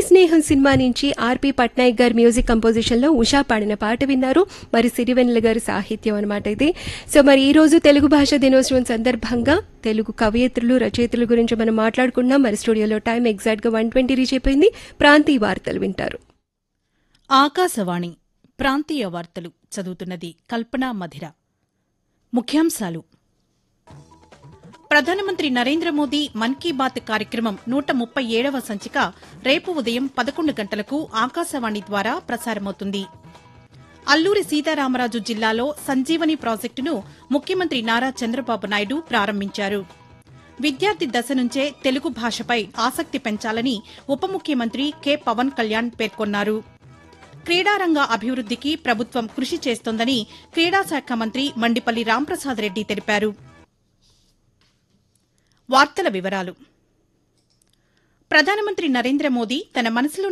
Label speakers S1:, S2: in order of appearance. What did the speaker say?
S1: స్నేహం సినిమా నుంచి ఆర్పి పట్నాయక్ గారి మ్యూజిక్ కంపోజిషన్ లో ఉషా పాడిన పాట విన్నారు మరి సిరివెన్నెల గారి సాహిత్యం అనమాట ఇది సో మరి ఈ రోజు తెలుగు భాష దినోత్సవం సందర్భంగా తెలుగు కవయిత్రులు రచయితల గురించి మనం మాట్లాడుకున్నాం మరి స్టూడియోలో టైం ఎగ్జాక్ట్ గా వన్ ట్వంటీ రీచ్ అయిపోయింది ప్రాంతీయ వార్తలు వింటారు
S2: ఆకాశవాణి ప్రాంతీయ వార్తలు చదువుతున్నది కల్పనా మధిర ముఖ్యాంశాలు ప్రధానమంత్రి నరేంద్ర మోదీ మన్ కీ బాత్ కార్యక్రమం నూట ముప్పై ఏడవ సంచిక రేపు ఉదయం పదకొండు గంటలకు ఆకాశవాణి ద్వారా ప్రసారమవుతుంది అల్లూరి సీతారామరాజు జిల్లాలో సంజీవని ప్రాజెక్టును ముఖ్యమంత్రి నారా చంద్రబాబు నాయుడు ప్రారంభించారు విద్యార్థి దశ నుంచే తెలుగు భాషపై ఆసక్తి పెంచాలని ఉప ముఖ్యమంత్రి కె పవన్ కళ్యాణ్ పేర్కొన్నారు క్రీడారంగ అభివృద్దికి ప్రభుత్వం కృషి చేస్తోందని క్రీడాశాఖ మంత్రి మండిపల్లి రాంప్రసాద్ రెడ్డి తెలిపారు వార్తల వివరాలు ప్రధానమంత్రి నరేంద్ర మోదీ తన మనసులో